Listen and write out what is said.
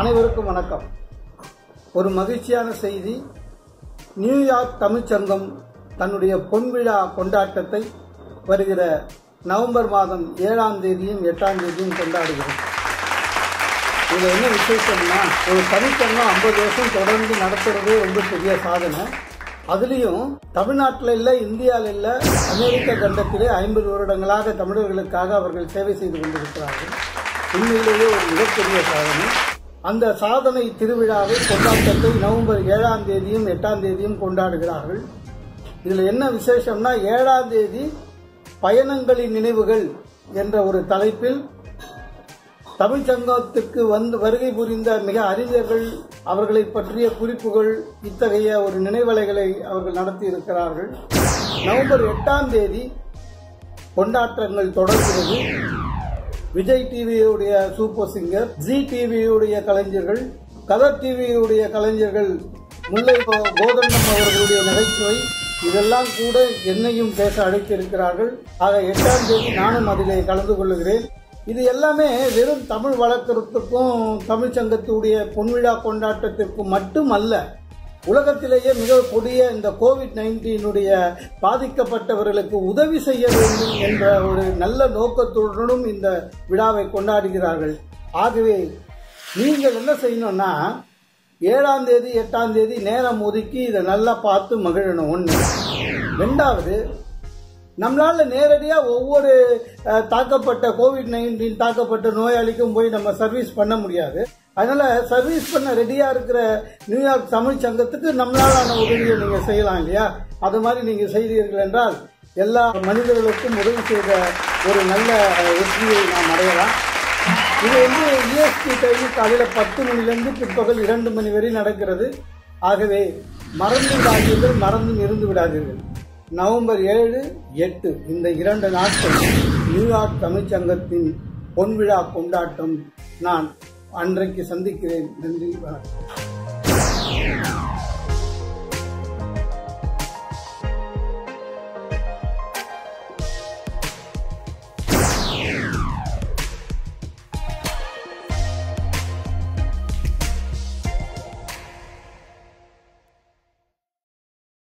அனைவருக்கும் வணக்கம் ஒரு மகிழ்ச்சியான செய்தி நியூயார்க் தமிழ்ச்சங்கம் தன்னுடைய பொன்விழா கொண்டாட்டத்தை வருகிற நவம்பர் மாதம் ஏழாம் தேதியும் எட்டாம் தேதியும் கொண்டாடுகிறோம் இதுல என்ன விசேஷம்னா ஒரு தமிழ்ச்சங்கம் ஐம்பது வருஷம் தொடர்ந்து நடத்துறதே ரொம்ப பெரிய சாதனை அதுலயும் தமிழ்நாட்டில் இல்ல இந்தியாவில் இல்ல அமெரிக்க கண்டத்திலே ஐம்பது வருடங்களாக தமிழர்களுக்காக அவர்கள் சேவை செய்து கொண்டிருக்கிறார்கள் உண்மையிலேயே ஒரு மிகப்பெரிய சாதனை அந்த சாதனை திருவிழாவை கொண்டாட்டத்தை நவம்பர் ஏழாம் தேதியும் எட்டாம் தேதியும் கொண்டாடுகிறார்கள் இதுல என்ன விசேஷம்னா ஏழாம் தேதி பயணங்களின் நினைவுகள் என்ற ஒரு தலைப்பில் தமிழ்ச்சங்கத்திற்கு வந்து வருகை புரிந்த மிக அறிஞர்கள் அவர்களை பற்றிய குறிப்புகள் இத்தகைய ஒரு நினைவலைகளை அவர்கள் நடத்தி இருக்கிறார்கள் நவம்பர் எட்டாம் தேதி கொண்டாட்டங்கள் தொடர்கிறது விஜய் டிவியுடைய சூப்பர் சிங்கர் ஜி டிவியுடைய கலைஞர்கள் கலர் டிவியுடைய கலைஞர்கள் முல்லை கோ- கோதண்டம் அவர்களுடைய நகைச்சுவை இதெல்லாம் கூட என்னையும் பேச அழைத்திருக்கிறார்கள் ஆக எட்டாம் தேதி நானும் அதிலே கலந்து கொள்ளுகிறேன் இது எல்லாமே வெறும் தமிழ் வழக்கத்துக்கும் தமிழ் சங்கத்துடைய பொன்விழா கொண்டாட்டத்திற்கும் மட்டுமல்ல உலகத்திலேயே மிக கொடிய இந்த கோவிட் நைன்டீனுடைய பாதிக்கப்பட்டவர்களுக்கு உதவி செய்ய வேண்டும் என்ற ஒரு நல்ல நோக்கத்துடனும் இந்த விழாவை கொண்டாடுகிறார்கள் ஆகவே நீங்கள் என்ன செய்யணும்னா ஏழாம் தேதி எட்டாம் தேதி நேரம் ஒதுக்கி இதை நல்லா பார்த்து மகிழணும் ஒன்று ரெண்டாவது நம்மளால நேரடியா ஒவ்வொரு அஹ், தாக்கப்பட்ட கோவிட் நைன்டீன் தாக்கப்பட்ட நோயாளிக்கும் போய் நம்ம சர்வீஸ் பண்ண முடியாது அதனால சர்வீஸ் பண்ண ரெடியா இருக்கிற நியூயார்க் தமிழ் சங்கத்துக்கு நம்மளாலான உதவியை நீங்க செய்யலாம் இல்லையா அது மாதிரி நீங்க செய்தீர்கள் என்றால் எல்லா மனிதர்களுக்கும் உதவி செய்த ஒரு நல்ல அஹ், வெற்றியை நாம் அடையலாம் இது வந்து இஎஸ்டி டைம் காலையில் பத்து மணிலேருந்து பிற்பகல் இரண்டு மணி வரை நடக்கிறது ஆகவே மறந்து விடாதீர்கள் மறந்தும் இருந்து விடாதீர்கள் நவம்பர் ஏழு எட்டு இந்த இரண்டு நாட்கள் நியூயார்க் தமிழ்ச்சங்கத்தின் பொன்விழா கொண்டாட்டம் நான் அன்றைக்கு சந்திக்கிறேன் நன்றி வணக்கம்